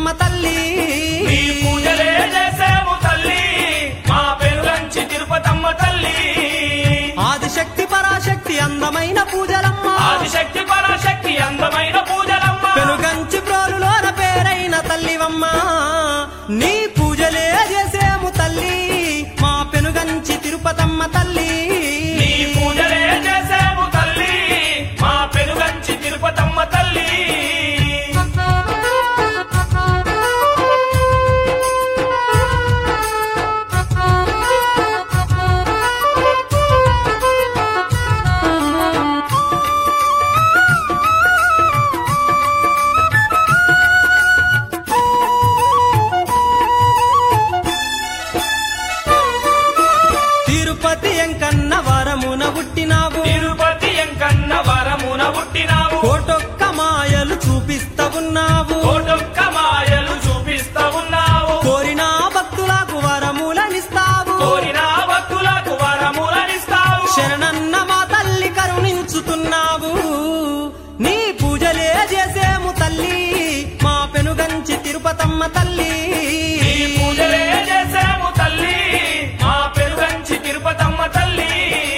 తిరుపతమ్మ తల్లి నీ పూజలే చేసేము తల్లి మా పెరుగంచి తిరుపతమ్మ తల్లి ఆదిశక్తి పరాశక్తి అందమైన పూజలమ్మ ఆదిశక్తి పరాశక్తి అందమైన పూజలమ్మ పెనుగంచి ప్రోలులోన పేరైన తల్లివమ్మ నీ పూజలే చేసేము తల్లి మా పెనుగంచి తిరుపతమ్మ తల్లి నీ పూజలే చేసేము తల్లి మా పెరుగంచి తిరుపతమ్మ తల్లి తిరుపతి ఎంకన్న వరమున పుట్టినావు తిరుపతి ఎంకన్న వరమున పుట్టినావు కోటొక్క మాయలు చూపిస్తా ఉన్నావు కోటొక్క మాయలు చూపిస్తా ఉన్నావు కోరిన భక్తులకు వరములనిస్తావు కోరిన భక్తులకు వరములనిస్తావు శరణన్న మా తల్లి కరుణించుతున్నావు నీ పూజలే చేసేము తల్లి మా పెనుగంచి తిరుపతమ్మ తల్లి నీ పూజలే చేసేము తల్లి మా పెరుగంచి తిరుపతమ్మ తల్లి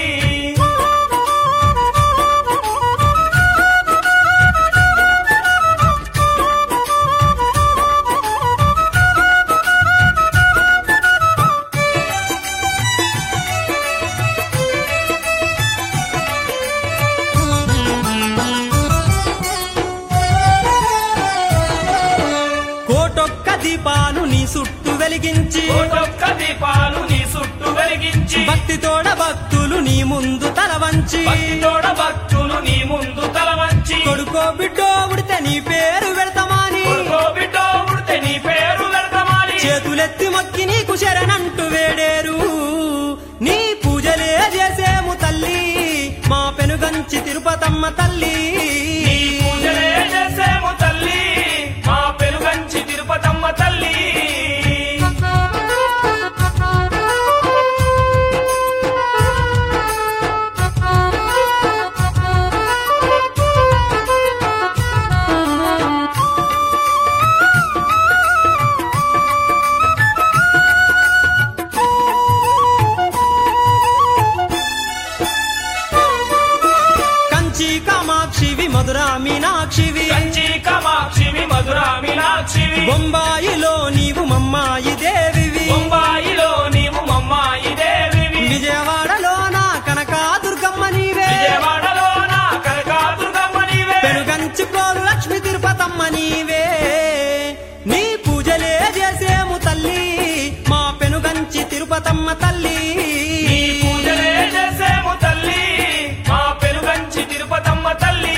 కోటొక్క దీపాలు నీ చుట్టూ వెలిగించి కోటొక్క దీపాలు నీ చుట్టూ వెలిగించి భక్తితోడ భక్తులు నీ ముందు తల వంచి భక్తితోడ భక్తులు నీ ముందు తల వంచి కొడుకో బిడ్డో ఉడితే నీ పేరు పెడతామని కొడుకో బిడ్డో పుడితే నీ పేరు పెడతామని చేతులెత్తి మొక్కి నీకు శరణంటూ వేడేరు నీ పూజలే చేసేము తల్లి మా పెనుగంచి తిరుపతమ్మ తల్లి నీ పూజలే చేసేము తల్లి మా పెరుగంచి తిరుపతమ్మ తల్లి కంచి కామాక్షివి మధురా మీనాక్షివి కంచి కామాక్షివి మధురా మీనాక్షివి బొంబాయిలో నీవు మమ్మాయి దేవివి బొంబాయిలో నీవు మమ్మాయి దేవివి విజయవాడలో నా కనకా దుర్గమ్మ నీవే విజయవాడలో నా కనకాదుర్గమ్మ నీవే పెనుగంచి ప్రోలు లక్ష్మి తిరుపతమ్మ నీవే నీ పూజలే చేసేము తల్లి మా పెనుగంచి తిరుపతమ్మ తల్లి నీ పూజలే చేసేము తల్లి మా పెరుగంచి తిరుపతమ్మ తల్లి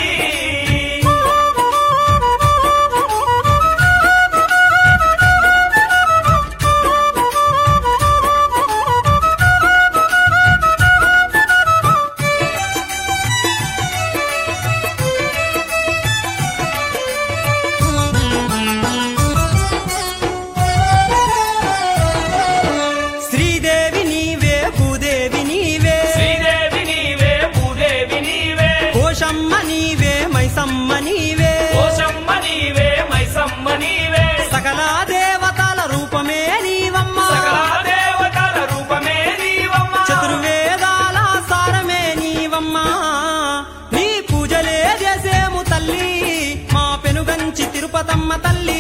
శ్రీదేవి నీవే భూదేవి నీవే శ్రీదేవి నీవే భూదేవి నీవే కోశమ్మ నీవే మైసమ్మ నీవే కోశమ్మ నీవే మైసమ్మ నీవే సకల దేవతల రూపమే నీవమ్మ సకల దేవతల రూపమే నీవమ్మ చతుర్వేదాల సారమే నీవమ్మ నీ పూజలే చేసేము తల్లి మా పెనుగంచి తిరుపతమ్మ తల్లి